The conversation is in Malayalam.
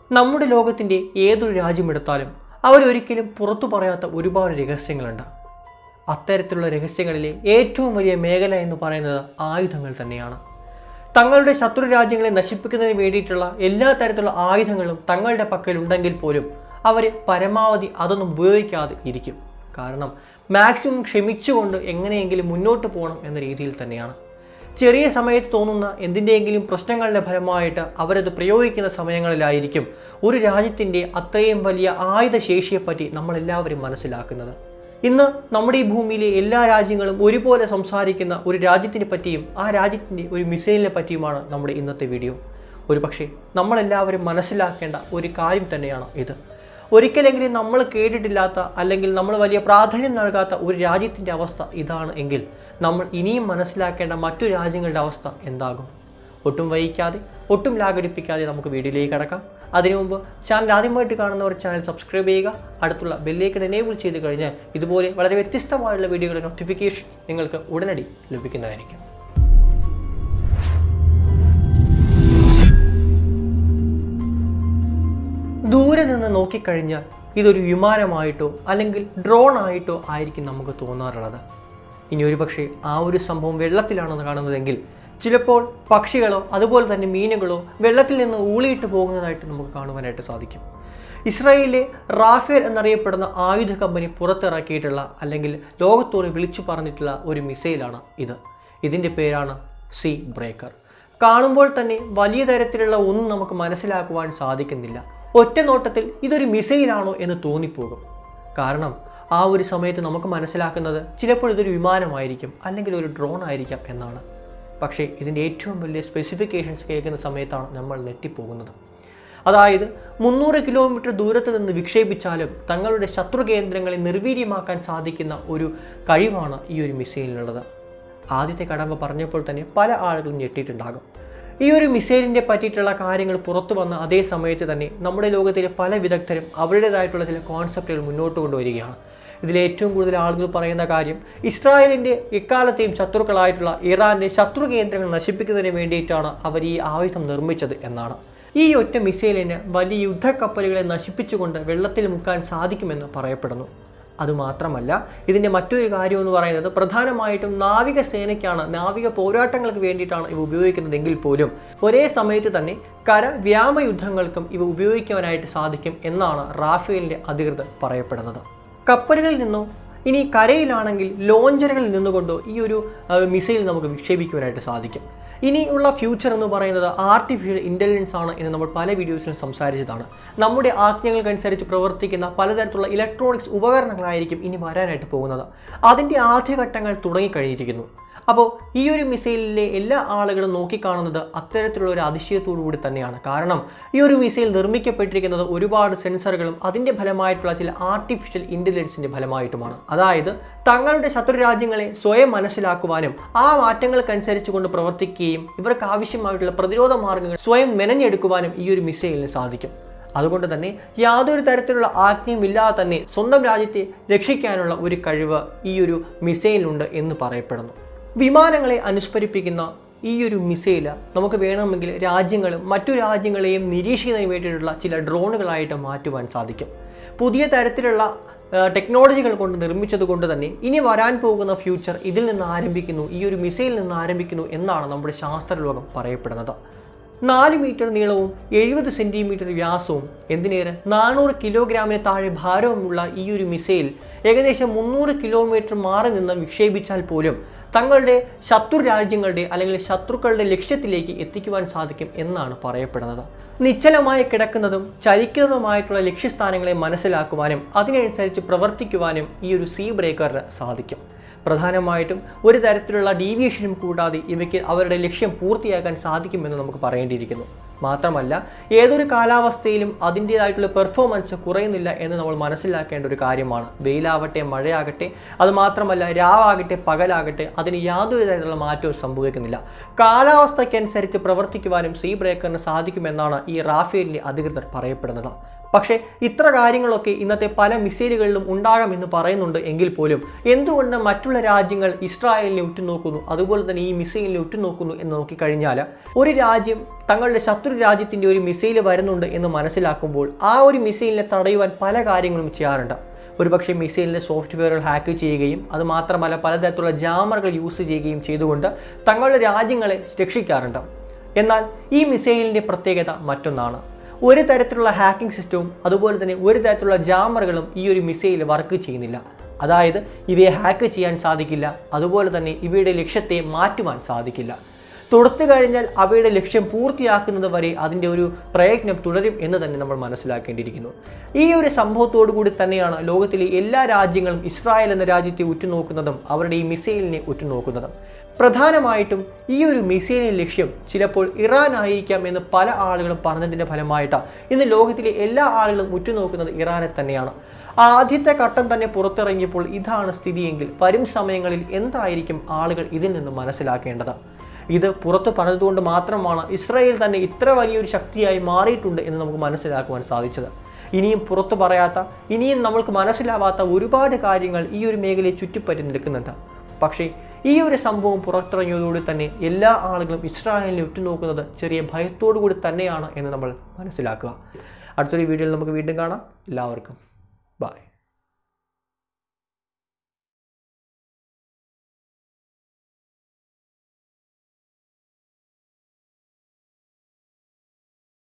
നമ്മുടെ ലോകത്തിൻ്റെ ഏതൊരു രാജ്യമെടുത്താലും അവരൊരിക്കലും പുറത്തു പറയാത്ത ഒരുപാട് രഹസ്യങ്ങളുണ്ട് അത്തരത്തിലുള്ള രഹസ്യങ്ങളിലെ ഏറ്റവും വലിയ മേഖല എന്ന് പറയുന്നത് ആയുധങ്ങൾ തന്നെയാണ് തങ്ങളുടെ ശത്രു രാജ്യങ്ങളെ നശിപ്പിക്കുന്നതിന് വേണ്ടിയിട്ടുള്ള എല്ലാ തരത്തിലുള്ള ആയുധങ്ങളും തങ്ങളുടെ പക്കലുണ്ടെങ്കിൽ പോലും അവർ പരമാവധി അതൊന്നും ഉപയോഗിക്കാതെ ഇരിക്കും കാരണം മാക്സിമം ക്ഷമിച്ചുകൊണ്ട് എങ്ങനെയെങ്കിലും മുന്നോട്ട് പോകണം എന്ന രീതിയിൽ തന്നെയാണ് ചെറിയ സമയത്ത് തോന്നുന്ന എന്തിൻ്റെയെങ്കിലും പ്രശ്നങ്ങളുടെ ഫലമായിട്ട് അവരത് പ്രയോഗിക്കുന്ന സമയങ്ങളിലായിരിക്കും ഒരു രാജ്യത്തിൻ്റെ അത്രയും വലിയ ആയുധശേഷിയെപ്പറ്റി നമ്മളെല്ലാവരും മനസ്സിലാക്കുന്നത് ഇന്ന് നമ്മുടെ ഈ ഭൂമിയിലെ എല്ലാ രാജ്യങ്ങളും ഒരുപോലെ സംസാരിക്കുന്ന ഒരു രാജ്യത്തിനെ പറ്റിയും ആ രാജ്യത്തിൻ്റെ ഒരു മിസൈലിനെ പറ്റിയുമാണ് നമ്മുടെ ഇന്നത്തെ വീഡിയോ ഒരു പക്ഷേ നമ്മളെല്ലാവരും മനസ്സിലാക്കേണ്ട ഒരു കാര്യം തന്നെയാണ് ഇത് ഒരിക്കലെങ്കിലും നമ്മൾ കേട്ടിട്ടില്ലാത്ത അല്ലെങ്കിൽ നമ്മൾ വലിയ പ്രാധാന്യം നൽകാത്ത ഒരു രാജ്യത്തിൻ്റെ അവസ്ഥ ഇതാണ് എങ്കിൽ നമ്മൾ ഇനിയും മനസ്സിലാക്കേണ്ട മറ്റു രാജ്യങ്ങളുടെ അവസ്ഥ എന്താകും ഒട്ടും വൈകിക്കാതെ ഒട്ടും ലാഗടിപ്പിക്കാതെ നമുക്ക് വീഡിയോയിലേക്ക് കടക്കാം അതിനു മുമ്പ് ചാനൽ ആദ്യമായിട്ട് കാണുന്നവർ ചാനൽ സബ്സ്ക്രൈബ് ചെയ്യുക അടുത്തുള്ള ബെല്ലേക്കൺ എനേബിൾ ചെയ്ത് കഴിഞ്ഞാൽ ഇതുപോലെ വളരെ വ്യത്യസ്തമായുള്ള വീഡിയോകളുടെ നോട്ടിഫിക്കേഷൻ നിങ്ങൾക്ക് ഉടനടി ലഭിക്കുന്നതായിരിക്കും ദൂരെ നിന്ന് നോക്കിക്കഴിഞ്ഞാൽ ഇതൊരു വിമാനമായിട്ടോ അല്ലെങ്കിൽ ഡ്രോൺ ആയിട്ടോ ആയിരിക്കും നമുക്ക് തോന്നാറുള്ളത് ഇനി ഒരു പക്ഷേ ആ ഒരു സംഭവം വെള്ളത്തിലാണെന്ന് കാണുന്നതെങ്കിൽ ചിലപ്പോൾ പക്ഷികളോ അതുപോലെ തന്നെ മീനുകളോ വെള്ളത്തിൽ നിന്ന് ഊളിയിട്ട് പോകുന്നതായിട്ട് നമുക്ക് കാണുവാനായിട്ട് സാധിക്കും ഇസ്രായേലിലെ റാഫേൽ എന്നറിയപ്പെടുന്ന ആയുധ കമ്പനി പുറത്തിറക്കിയിട്ടുള്ള അല്ലെങ്കിൽ ലോകത്തോട് വിളിച്ചു പറഞ്ഞിട്ടുള്ള ഒരു മിസൈലാണ് ഇത് ഇതിൻ്റെ പേരാണ് സി ബ്രേക്കർ കാണുമ്പോൾ തന്നെ വലിയ തരത്തിലുള്ള ഒന്നും നമുക്ക് മനസ്സിലാക്കുവാൻ സാധിക്കുന്നില്ല ഒറ്റ നോട്ടത്തിൽ ഇതൊരു മിസൈലാണോ എന്ന് തോന്നിപ്പോകും കാരണം ആ ഒരു സമയത്ത് നമുക്ക് മനസ്സിലാക്കുന്നത് ചിലപ്പോൾ ഇതൊരു വിമാനമായിരിക്കും അല്ലെങ്കിൽ ഒരു ഡ്രോൺ ആയിരിക്കാം എന്നാണ് പക്ഷേ ഇതിൻ്റെ ഏറ്റവും വലിയ സ്പെസിഫിക്കേഷൻസ് കേൾക്കുന്ന സമയത്താണ് നമ്മൾ നെറ്റിപ്പോകുന്നത് അതായത് മുന്നൂറ് കിലോമീറ്റർ ദൂരത്ത് നിന്ന് വിക്ഷേപിച്ചാലും തങ്ങളുടെ ശത്രു കേന്ദ്രങ്ങളെ നിർവീര്യമാക്കാൻ സാധിക്കുന്ന ഒരു കഴിവാണ് ഈ ഒരു മിസൈലിനുള്ളത് ആദ്യത്തെ കടമ്പ പറഞ്ഞപ്പോൾ തന്നെ പല ആളുകളും ഞെട്ടിയിട്ടുണ്ടാകും ഈ ഒരു മിസൈലിൻ്റെ പറ്റിയിട്ടുള്ള കാര്യങ്ങൾ പുറത്തു വന്ന അതേ സമയത്ത് തന്നെ നമ്മുടെ ലോകത്തിലെ പല വിദഗ്ധരും അവരുടേതായിട്ടുള്ള ചില കോൺസെപ്റ്റുകൾ മുന്നോട്ട് കൊണ്ടുവരികയാണ് ഇതിൽ ഏറ്റവും കൂടുതൽ ആളുകൾ പറയുന്ന കാര്യം ഇസ്രായേലിൻ്റെ എക്കാലത്തെയും ശത്രുക്കളായിട്ടുള്ള ഇറാന്റെ ശത്രു കേന്ദ്രങ്ങൾ നശിപ്പിക്കുന്നതിന് വേണ്ടിയിട്ടാണ് അവർ ഈ ആയുധം നിർമ്മിച്ചത് എന്നാണ് ഈ ഒറ്റ മിസൈലിന് വലിയ യുദ്ധക്കപ്പലുകളെ നശിപ്പിച്ചുകൊണ്ട് വെള്ളത്തിൽ മുക്കാൻ സാധിക്കുമെന്ന് പറയപ്പെടുന്നു അതുമാത്രമല്ല ഇതിൻ്റെ മറ്റൊരു കാര്യം എന്ന് പറയുന്നത് പ്രധാനമായിട്ടും നാവിക സേനയ്ക്കാണ് നാവിക പോരാട്ടങ്ങൾക്ക് വേണ്ടിയിട്ടാണ് ഇവ ഉപയോഗിക്കുന്നതെങ്കിൽ പോലും ഒരേ സമയത്ത് തന്നെ കര വ്യാമ യുദ്ധങ്ങൾക്കും ഇവ ഉപയോഗിക്കുവാനായിട്ട് സാധിക്കും എന്നാണ് റാഫേലിൻ്റെ അധികൃതർ പറയപ്പെടുന്നത് കപ്പലുകളിൽ നിന്നോ ഇനി കരയിലാണെങ്കിൽ ലോഞ്ചറുകളിൽ നിന്നുകൊണ്ടോ ഈ ഒരു മിസൈൽ നമുക്ക് വിക്ഷേപിക്കുവാനായിട്ട് സാധിക്കും ഇനിയുള്ള ഫ്യൂച്ചർ എന്ന് പറയുന്നത് ആർട്ടിഫിഷ്യൽ ഇൻ്റലിജൻസ് ആണ് എന്ന് നമ്മൾ പല വീഡിയോസിലും സംസാരിച്ചതാണ് നമ്മുടെ ആജ്ഞകൾക്കനുസരിച്ച് പ്രവർത്തിക്കുന്ന പലതരത്തിലുള്ള ഇലക്ട്രോണിക്സ് ഉപകരണങ്ങളായിരിക്കും ഇനി വരാനായിട്ട് പോകുന്നത് അതിൻ്റെ ആദ്യഘട്ടങ്ങൾ തുടങ്ങിക്കഴിഞ്ഞിരിക്കുന്നു അപ്പോൾ ഈ ഒരു മിസൈലിലെ എല്ലാ ആളുകളും നോക്കിക്കാണുന്നത് അത്തരത്തിലുള്ള ഒരു അതിശയത്തോടു കൂടി തന്നെയാണ് കാരണം ഈ ഒരു മിസൈൽ നിർമ്മിക്കപ്പെട്ടിരിക്കുന്നത് ഒരുപാട് സെൻസറുകളും അതിൻ്റെ ഫലമായിട്ടുള്ള ചില ആർട്ടിഫിഷ്യൽ ഇൻ്റലിജൻസിൻ്റെ ഫലമായിട്ടുമാണ് അതായത് തങ്ങളുടെ ശത്രു രാജ്യങ്ങളെ സ്വയം മനസ്സിലാക്കുവാനും ആ മാറ്റങ്ങൾക്കനുസരിച്ച് കൊണ്ട് പ്രവർത്തിക്കുകയും ഇവർക്ക് ആവശ്യമായിട്ടുള്ള പ്രതിരോധ മാർഗങ്ങൾ സ്വയം മെനഞ്ഞെടുക്കുവാനും ഈ ഒരു മിസൈലിന് സാധിക്കും അതുകൊണ്ട് തന്നെ യാതൊരു തരത്തിലുള്ള ആജ്ഞയും ഇല്ലാതെ തന്നെ സ്വന്തം രാജ്യത്തെ രക്ഷിക്കാനുള്ള ഒരു കഴിവ് ഈ ഒരു മിസൈലിനുണ്ട് എന്ന് പറയപ്പെടുന്നു വിമാനങ്ങളെ അനുസ്മരിപ്പിക്കുന്ന ഈ ഒരു മിസൈൽ നമുക്ക് വേണമെങ്കിൽ രാജ്യങ്ങളും മറ്റു രാജ്യങ്ങളെയും നിരീക്ഷിക്കുന്നതിന് വേണ്ടിയിട്ടുള്ള ചില ഡ്രോണുകളായിട്ട് മാറ്റുവാൻ സാധിക്കും പുതിയ തരത്തിലുള്ള ടെക്നോളജികൾ കൊണ്ട് നിർമ്മിച്ചത് കൊണ്ട് തന്നെ ഇനി വരാൻ പോകുന്ന ഫ്യൂച്ചർ ഇതിൽ നിന്ന് ആരംഭിക്കുന്നു ഈ ഒരു മിസൈലിൽ നിന്ന് ആരംഭിക്കുന്നു എന്നാണ് നമ്മുടെ ശാസ്ത്രലോകം പറയപ്പെടുന്നത് നാല് മീറ്റർ നീളവും എഴുപത് സെൻറ്റിമീറ്റർ വ്യാസവും എന്തിനേറെ നാനൂറ് കിലോഗ്രാമിന് താഴെ ഭാരവുമുള്ള ഈ ഒരു മിസൈൽ ഏകദേശം മുന്നൂറ് കിലോമീറ്റർ മാറി നിന്ന് വിക്ഷേപിച്ചാൽ പോലും തങ്ങളുടെ ശത്രു രാജ്യങ്ങളുടെ അല്ലെങ്കിൽ ശത്രുക്കളുടെ ലക്ഷ്യത്തിലേക്ക് എത്തിക്കുവാൻ സാധിക്കും എന്നാണ് പറയപ്പെടുന്നത് നിശ്ചലമായി കിടക്കുന്നതും ചലിക്കുന്നതുമായിട്ടുള്ള ലക്ഷ്യസ്ഥാനങ്ങളെ മനസ്സിലാക്കുവാനും അതിനനുസരിച്ച് പ്രവർത്തിക്കുവാനും ഈ ഒരു സീ ബ്രേക്കറിന് സാധിക്കും പ്രധാനമായിട്ടും ഒരു തരത്തിലുള്ള ഡീവിയേഷനും കൂടാതെ ഇവയ്ക്ക് അവരുടെ ലക്ഷ്യം പൂർത്തിയാക്കാൻ സാധിക്കുമെന്ന് നമുക്ക് പറയേണ്ടിയിരിക്കുന്നു മാത്രമല്ല ഏതൊരു കാലാവസ്ഥയിലും അതിൻ്റേതായിട്ടുള്ള പെർഫോമൻസ് കുറയുന്നില്ല എന്ന് നമ്മൾ മനസ്സിലാക്കേണ്ട ഒരു കാര്യമാണ് വെയിലാവട്ടെ മഴയാകട്ടെ അതുമാത്രമല്ല രാവാകട്ടെ പകലാകട്ടെ അതിന് യാതൊരു തരത്തിലുള്ള മാറ്റവും സംഭവിക്കുന്നില്ല കാലാവസ്ഥയ്ക്കനുസരിച്ച് പ്രവർത്തിക്കുവാനും സീ ബ്രേക്കറിന് സാധിക്കുമെന്നാണ് ഈ റാഫേലിൻ്റെ അധികൃതർ പറയപ്പെടുന്നത് പക്ഷേ ഇത്ര കാര്യങ്ങളൊക്കെ ഇന്നത്തെ പല മിസൈലുകളിലും ഉണ്ടാകാമെന്ന് പറയുന്നുണ്ട് എങ്കിൽ പോലും എന്തുകൊണ്ട് മറ്റുള്ള രാജ്യങ്ങൾ ഇസ്രായേലിനെ ഉറ്റുനോക്കുന്നു അതുപോലെ തന്നെ ഈ മിസൈലിനെ ഉറ്റുനോക്കുന്നു എന്ന് നോക്കിക്കഴിഞ്ഞാൽ ഒരു രാജ്യം തങ്ങളുടെ ശത്രു രാജ്യത്തിൻ്റെ ഒരു മിസൈൽ വരുന്നുണ്ട് എന്ന് മനസ്സിലാക്കുമ്പോൾ ആ ഒരു മിസൈലിനെ തടയുവാൻ പല കാര്യങ്ങളും ചെയ്യാറുണ്ട് ഒരുപക്ഷെ മിസൈലിൻ്റെ സോഫ്റ്റ്വെയറുകൾ ഹാക്ക് ചെയ്യുകയും അത് മാത്രമല്ല പലതരത്തിലുള്ള ജാമറുകൾ യൂസ് ചെയ്യുകയും ചെയ്തുകൊണ്ട് തങ്ങളുടെ രാജ്യങ്ങളെ രക്ഷിക്കാറുണ്ട് എന്നാൽ ഈ മിസൈലിൻ്റെ പ്രത്യേകത മറ്റൊന്നാണ് ഒരു തരത്തിലുള്ള ഹാക്കിംഗ് സിസ്റ്റവും അതുപോലെ തന്നെ ഒരു തരത്തിലുള്ള ജാമറുകളും ഈ ഒരു മിസൈൽ വർക്ക് ചെയ്യുന്നില്ല അതായത് ഇവയെ ഹാക്ക് ചെയ്യാൻ സാധിക്കില്ല അതുപോലെ തന്നെ ഇവയുടെ ലക്ഷ്യത്തെ മാറ്റുവാൻ സാധിക്കില്ല തൊടുത്തു കഴിഞ്ഞാൽ അവയുടെ ലക്ഷ്യം പൂർത്തിയാക്കുന്നത് വരെ അതിൻ്റെ ഒരു പ്രയത്നം തുടരും എന്ന് തന്നെ നമ്മൾ മനസ്സിലാക്കേണ്ടിയിരിക്കുന്നു ഈ ഒരു സംഭവത്തോടു കൂടി തന്നെയാണ് ലോകത്തിലെ എല്ലാ രാജ്യങ്ങളും ഇസ്രായേൽ എന്ന രാജ്യത്തെ ഉറ്റുനോക്കുന്നതും അവരുടെ ഈ മിസൈലിനെ ഉറ്റുനോക്കുന്നതും പ്രധാനമായിട്ടും ഈ ഒരു മിസൈലിന്റെ ലക്ഷ്യം ചിലപ്പോൾ ഇറാൻ ആയിരിക്കാം എന്ന് പല ആളുകളും പറഞ്ഞതിൻ്റെ ഫലമായിട്ടാണ് ഇന്ന് ലോകത്തിലെ എല്ലാ ആളുകളും ഉറ്റുനോക്കുന്നത് ഇറാനെ തന്നെയാണ് ആദ്യത്തെ ഘട്ടം തന്നെ പുറത്തിറങ്ങിയപ്പോൾ ഇതാണ് സ്ഥിതിയെങ്കിൽ വരും സമയങ്ങളിൽ എന്തായിരിക്കും ആളുകൾ ഇതിൽ നിന്ന് മനസ്സിലാക്കേണ്ടത് ഇത് പുറത്തു പറഞ്ഞതുകൊണ്ട് മാത്രമാണ് ഇസ്രായേൽ തന്നെ ഇത്ര വലിയൊരു ശക്തിയായി മാറിയിട്ടുണ്ട് എന്ന് നമുക്ക് മനസ്സിലാക്കുവാൻ സാധിച്ചത് ഇനിയും പുറത്തു പറയാത്ത ഇനിയും നമ്മൾക്ക് മനസ്സിലാവാത്ത ഒരുപാട് കാര്യങ്ങൾ ഈ ഒരു മേഖലയെ ചുറ്റിപ്പറ്റി നിൽക്കുന്നുണ്ട് പക്ഷേ ഈ ഒരു സംഭവം പുറത്തിറങ്ങിയതോടെ തന്നെ എല്ലാ ആളുകളും ഇസ്രായേലിനെ ഉറ്റുനോക്കുന്നത് ചെറിയ ഭയത്തോടു കൂടി തന്നെയാണ് എന്ന് നമ്മൾ മനസ്സിലാക്കുക അടുത്തൊരു വീഡിയോയിൽ നമുക്ക് വീണ്ടും കാണാം എല്ലാവർക്കും ബൈ